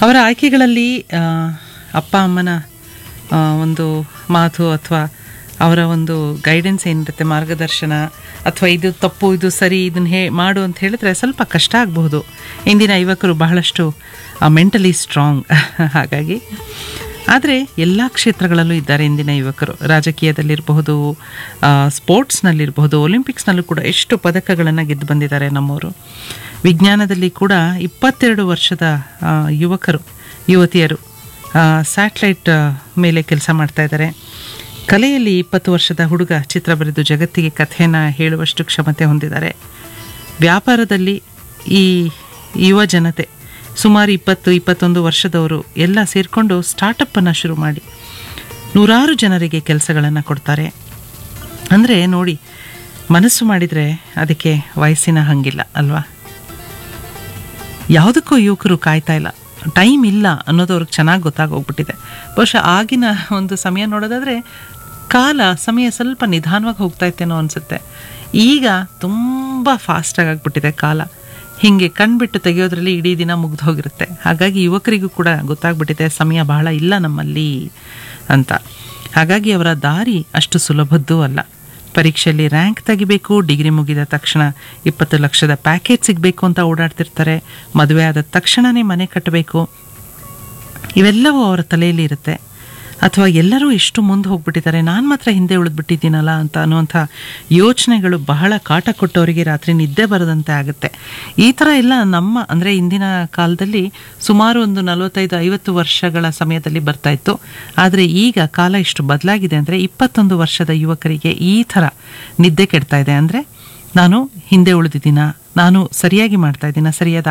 ಅವರ ಆಯ್ಕೆಗಳಲ್ಲಿ ಆ, ಅಪ್ಪ ಅಮ್ಮನ ಆ, ಒಂದು ಮಾತು ಅಥವಾ ಅವರ ಒಂದು ಗೈಡೆನ್ಸ್ ಏನಿರುತ್ತೆ ಮಾರ್ಗದರ್ಶನ ಅಥವಾ ಇದು ತಪ್ಪು ಇದು ಸರಿ ಇದನ್ನ ಹೇ ಮಾಡು ಅಂತ ಹೇಳಿದ್ರೆ ಸ್ವಲ್ಪ ಕಷ್ಟ ಆಗಬಹುದು ಇಂದಿನ ಯುವಕರು ಬಹಳಷ್ಟು ಮೆಂಟಲಿ ಸ್ಟ್ರಾಂಗ್ ಹಾಗಾಗಿ ಆದರೆ ಎಲ್ಲ ಕ್ಷೇತ್ರಗಳಲ್ಲೂ ಇದ್ದಾರೆ ಇಂದಿನ ಯುವಕರು ರಾಜಕೀಯದಲ್ಲಿರಬಹುದು ಸ್ಪೋರ್ಟ್ಸ್ನಲ್ಲಿರಬಹುದು ಒಲಿಂಪಿಕ್ಸ್ನಲ್ಲೂ ಕೂಡ ಎಷ್ಟು ಪದಕಗಳನ್ನು ಗೆದ್ದು ಬಂದಿದ್ದಾರೆ ನಮ್ಮವರು ವಿಜ್ಞಾನದಲ್ಲಿ ಕೂಡ ಇಪ್ಪತ್ತೆರಡು ವರ್ಷದ ಆ, ಯುವಕರು ಯುವತಿಯರು ಸ್ಯಾಟ್ಲೈಟ್ ಮೇಲೆ ಕೆಲಸ ಮಾಡ್ತಾ ಇದ್ದಾರೆ ಕಲೆಯಲ್ಲಿ ಇಪ್ಪತ್ತು ವರ್ಷದ ಹುಡುಗ ಚಿತ್ರ ಬರೆದು ಜಗತ್ತಿಗೆ ಕಥೆಯನ್ನು ಹೇಳುವಷ್ಟು ಕ್ಷಮತೆ ಹೊಂದಿದ್ದಾರೆ ವ್ಯಾಪಾರದಲ್ಲಿ ಈ ಯುವ ಜನತೆ ಸುಮಾರು ಇಪ್ಪತ್ತು ಇಪ್ಪತ್ತೊಂದು ವರ್ಷದವರು ಎಲ್ಲ ಸೇರಿಕೊಂಡು ಸ್ಟಾರ್ಟಪ್ಪನ್ನು ಶುರು ಮಾಡಿ ನೂರಾರು ಜನರಿಗೆ ಕೆಲಸಗಳನ್ನು ಕೊಡ್ತಾರೆ ಅಂದರೆ ನೋಡಿ ಮನಸ್ಸು ಮಾಡಿದರೆ ಅದಕ್ಕೆ ವಯಸ್ಸಿನ ಹಂಗಿಲ್ಲ ಅಲ್ವಾ ಯಾವುದಕ್ಕೂ ಯುವಕರು ಕಾಯ್ತಾ ಇಲ್ಲ ಟೈಮ್ ಇಲ್ಲ ಅನ್ನೋದು ಅವ್ರಿಗೆ ಚೆನ್ನಾಗಿ ಗೊತ್ತಾಗೋಗ್ಬಿಟ್ಟಿದೆ ಬಹುಶಃ ಆಗಿನ ಒಂದು ಸಮಯ ನೋಡೋದಾದರೆ ಕಾಲ ಸಮಯ ಸ್ವಲ್ಪ ನಿಧಾನವಾಗಿ ಹೋಗ್ತಾ ಇತ್ತೇನೋ ಅನಿಸುತ್ತೆ ಈಗ ತುಂಬ ಫಾಸ್ಟಾಗಿ ಆಗ್ಬಿಟ್ಟಿದೆ ಕಾಲ ಹೀಗೆ ಕಣ್ಬಿಟ್ಟು ತೆಗೆಯೋದ್ರಲ್ಲಿ ಇಡೀ ದಿನ ಮುಗ್ದು ಹೋಗಿರುತ್ತೆ ಹಾಗಾಗಿ ಯುವಕರಿಗೂ ಕೂಡ ಗೊತ್ತಾಗ್ಬಿಟ್ಟಿದೆ ಸಮಯ ಬಹಳ ಇಲ್ಲ ನಮ್ಮಲ್ಲಿ ಅಂತ ಹಾಗಾಗಿ ಅವರ ದಾರಿ ಅಷ್ಟು ಸುಲಭದ್ದೂ ಅಲ್ಲ ಪರೀಕ್ಷೆಯಲ್ಲಿ ರ್ಯಾಂಕ್ ತೆಗಿಬೇಕು ಡಿಗ್ರಿ ಮುಗಿದ ತಕ್ಷಣ ಇಪ್ಪತ್ತು ಲಕ್ಷದ ಪ್ಯಾಕೇಜ್ ಸಿಗಬೇಕು ಅಂತ ಓಡಾಡ್ತಿರ್ತಾರೆ ಮದುವೆ ಆದ ತಕ್ಷಣವೇ ಮನೆ ಕಟ್ಟಬೇಕು ಇವೆಲ್ಲವೂ ಅವರ ತಲೆಯಲ್ಲಿ ಇರುತ್ತೆ ಅಥವಾ ಎಲ್ಲರೂ ಎಷ್ಟು ಮುಂದೆ ಹೋಗ್ಬಿಟ್ಟಿದ್ದಾರೆ ನಾನು ಮಾತ್ರ ಹಿಂದೆ ಉಳಿದ್ಬಿಟ್ಟಿದ್ದೀನಲ್ಲ ಅಂತ ಅನ್ನುವಂಥ ಯೋಚನೆಗಳು ಬಹಳ ಕಾಟ ಕೊಟ್ಟವರಿಗೆ ರಾತ್ರಿ ನಿದ್ದೆ ಬರದಂತೆ ಆಗುತ್ತೆ ಈ ಥರ ಎಲ್ಲ ನಮ್ಮ ಅಂದರೆ ಇಂದಿನ ಕಾಲದಲ್ಲಿ ಸುಮಾರು ಒಂದು ನಲವತ್ತೈದು ಐವತ್ತು ವರ್ಷಗಳ ಸಮಯದಲ್ಲಿ ಬರ್ತಾ ಇತ್ತು ಆದರೆ ಈಗ ಕಾಲ ಇಷ್ಟು ಬದಲಾಗಿದೆ ಅಂದರೆ ಇಪ್ಪತ್ತೊಂದು ವರ್ಷದ ಯುವಕರಿಗೆ ಈ ಥರ ನಿದ್ದೆ ಕೆಡ್ತಾ ಇದೆ ಅಂದರೆ ನಾನು ಹಿಂದೆ ಉಳಿದಿದ್ದೀನ ನಾನು ಸರಿಯಾಗಿ ಮಾಡ್ತಾ ಇದ್ದೀನ ಸರಿಯಾದ